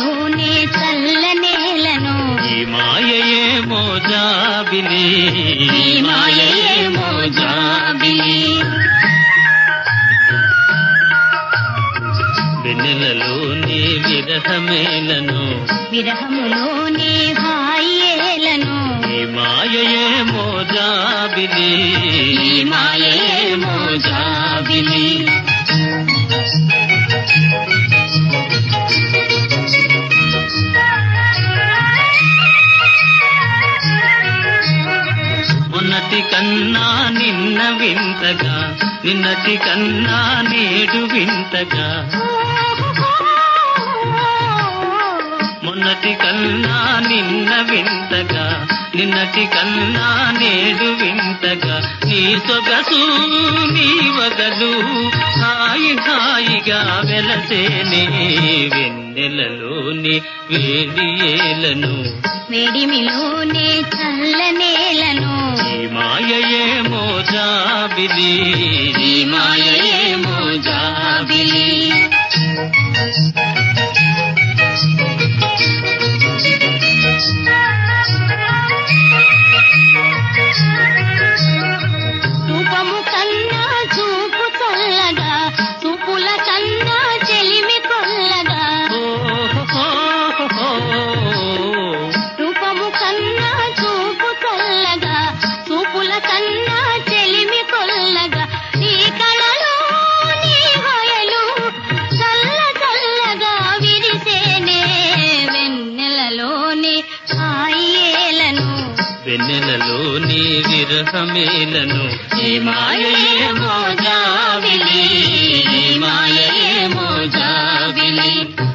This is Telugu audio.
వెన్నెలలోనే చల్లనేలను ఈ మాయయే మోజాబిలి ఈ మాయయే మోజాబిలి వెన్నెలలోని విరహమేలను విరహములోనే హాయేలను ఈ మాయయే మోజాబిలి ఈ మాయయే మోజాబిలి మొన్నటి కన్నా నిన్న వింతగా నిన్నటి కన్నా నేడు వింతగా మొన్నటి కన్నా నిన్న వింతగా నిన్నటి కన్నా నేడు వింతగా నీ సొగసు నీ వగలు హాయి హాయిగా వెలసేనే వెన్నెలలోని వేడి ఏలను వేడిమిలోనే చల్లనేలను ఈ మాయయే మోజాబిలి ఈ మాయయే మోజాబిలి రూపము కన్నా చూపు చల్లగా చూపుల కన్నా చెలిమి కొల్లగా రూపము కన్నా చూపు చల్లగా చూపుల కన్నా చెలిమి కొల్లగా నీ కళలో నీ హొయలు చల్ల చల్లగా విరిసేనే వెన్నెలలోని హాయేలను వెన్నెలలోని విరహమేలను ఈ మాయయే మోజాబిలి ఈ మాయయే మోజాబిలి